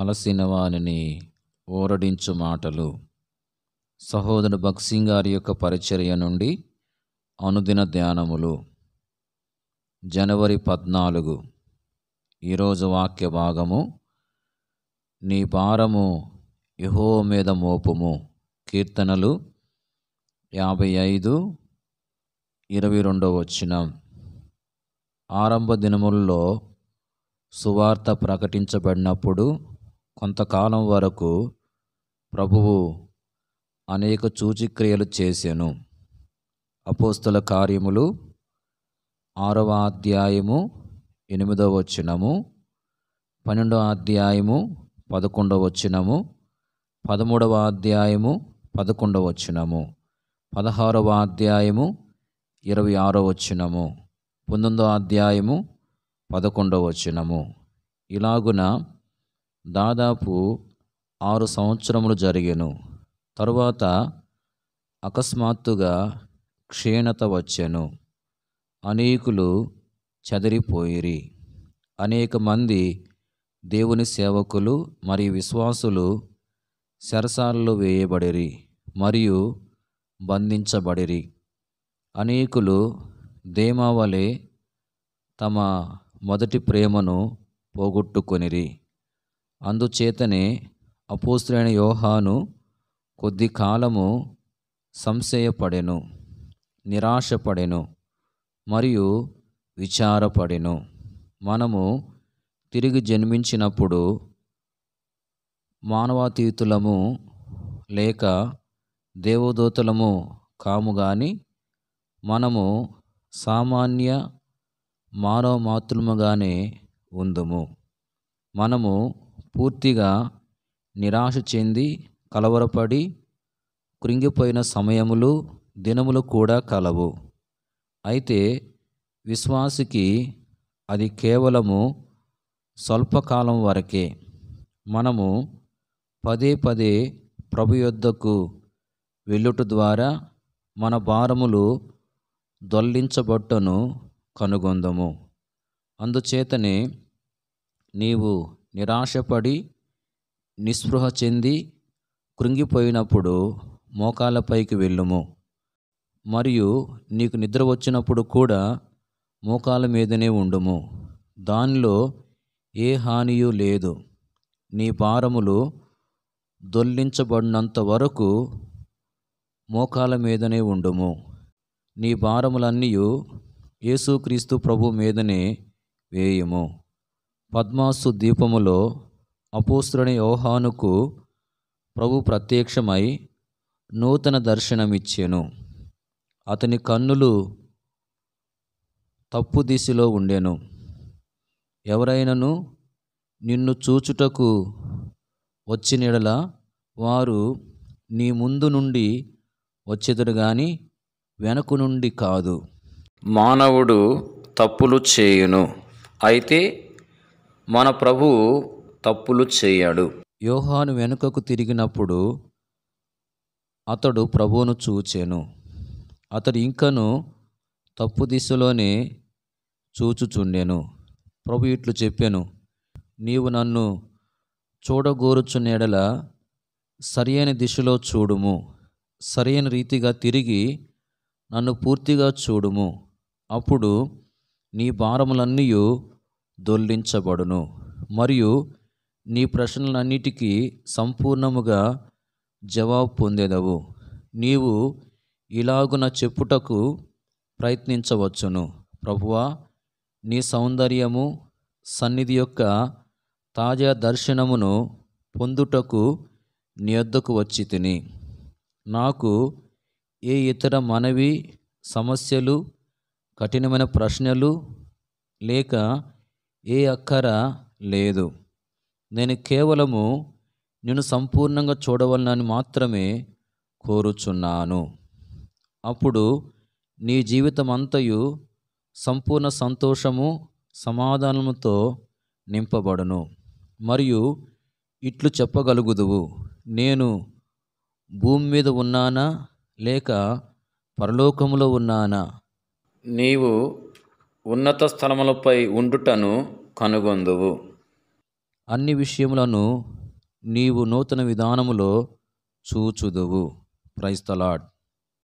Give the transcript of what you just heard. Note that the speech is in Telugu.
అలసిన వారిని ఓరడించు మాటలు సహోదరుడు భక్సింగ్ గారి యొక్క పరిచర్య నుండి అనుదిన ధ్యానములు జనవరి పద్నాలుగు ఈరోజు వాక్య భాగము నీ భారము యహో మీద మోపుము కీర్తనలు యాభై ఐదు ఇరవై రెండవ వచనం ఆరంభ దినముల్లో సువార్త ప్రకటించబడినప్పుడు కొంతకాలం వరకు ప్రభువు అనేక సూచిక్రియలు చేసెను అపోస్తుల కార్యములు ఆరవ అధ్యాయము ఎనిమిదవ వచనము పన్నెండవ అధ్యాయము పదకొండవ వచనము పదమూడవ అధ్యాయము పదకొండవ వచనము పదహారవ అధ్యాయము ఇరవై ఆరో వచనము పంతొమ్మిదవ అధ్యాయము పదకొండవ వచనము ఇలాగున దాదాపు ఆరు సంవత్సరములు జరిగెను తరువాత అకస్మాత్తుగా క్షీణత వచ్చెను అనేకులు చెదిరిపోయిరి అనేక మంది దేవుని సేవకులు మరియు విశ్వాసులు చెరసాలలో వేయబడిరి మరియు బంధించబడిరి అనేకులు దేమావలే తమ మొదటి ప్రేమను పోగొట్టుకొనిరి అందుచేతనే అపోస్తులైన యోహాను కొద్ది కాలము సంశయపడెను నిరాశపడెను మరియు విచారపడెను మనము తిరిగి జన్మించినప్పుడు మానవాతీతులము లేక దేవదూతలము కాము గాని మనము సామాన్య మానవ మాతృముగానే ఉందుము మనము పూర్తిగా నిరాశ చెంది కలవరపడి కృంగిపోయిన సమయములు దినములు కూడా కలవు అయితే విశ్వాసికి అది కేవలము స్వల్పకాలం వరకే మనము పదే పదే ప్రభు యొద్దకు వెళ్ళుట ద్వారా మన భారములు దొల్లించబట్టను కనుగొందము అందుచేతనే నీవు నిరాశపడి నిస్పృహ చెంది కృంగిపోయినప్పుడు మోకాళ్ళపైకి వెళ్ళుము మరియు నీకు నిద్ర వచ్చినప్పుడు కూడా మోకాల మీదనే ఉండుము దానిలో ఏ హానియు లేదు నీ భారములు దొల్లించబడినంత వరకు మోకాల మీదనే ఉండుము నీ భారములన్నీ యేసుక్రీస్తు ప్రభు మీదనే వేయము పద్మాసు దీపములో అపోస్తుడని యోహానుకు ప్రభు ప్రత్యక్షమై నూతన దర్శనమిచ్చెను అతని కన్నులు తప్పు దిశలో ఉండెను ఎవరైనను నిన్ను చూచుటకు వచ్చినెడల వారు నీ ముందు నుండి వచ్చెదరు గాని వెనక నుండి కాదు మానవుడు తప్పులు చేయును అయితే మన ప్రభువు తప్పులు చేయడు యోహాను వెనుకకు తిరిగినప్పుడు అతడు ప్రభువును చూచెను అతడు ఇంకను తప్పు దిశలోనే చూచుచుండెను ప్రభు ఇట్లు చెప్పాను నీవు నన్ను చూడగోరుచున్నేడల సరియైన దిశలో చూడుము సరైన రీతిగా తిరిగి నన్ను పూర్తిగా చూడుము అప్పుడు నీ భారములన్నీ దొల్లించబడును మరియు నీ ప్రశ్నలన్నిటికీ సంపూర్ణముగా జవాబు పొందేదవు నీవు ఇలాగున చెప్పుటకు ప్రయత్నించవచ్చును ప్రభువా నీ సౌందర్యము సన్నిధి యొక్క తాజా దర్శనమును పొందుటకు నీ వద్దకు వచ్చి తిని నాకు ఏ ఇతర మనవి సమస్యలు కఠినమైన ప్రశ్నలు లేక ఏ అక్కర లేదు నేను కేవలము నిన్ను సంపూర్ణంగా చూడవలనని మాత్రమే కోరుచున్నాను అప్పుడు నీ జీవితం అంతయు సంపూర్ణ సంతోషము సమాధానముతో నింపబడును మరియు ఇట్లు చెప్పగలుగుదువు నేను భూమి మీద ఉన్నానా లేక పరలోకములో ఉన్నానా నీవు ఉన్నత స్థలములపై ఉండుటను కనుగొందువు అన్ని విషయములను నీవు నూతన విధానములో చూచుదువు ప్రైస్తలాడ్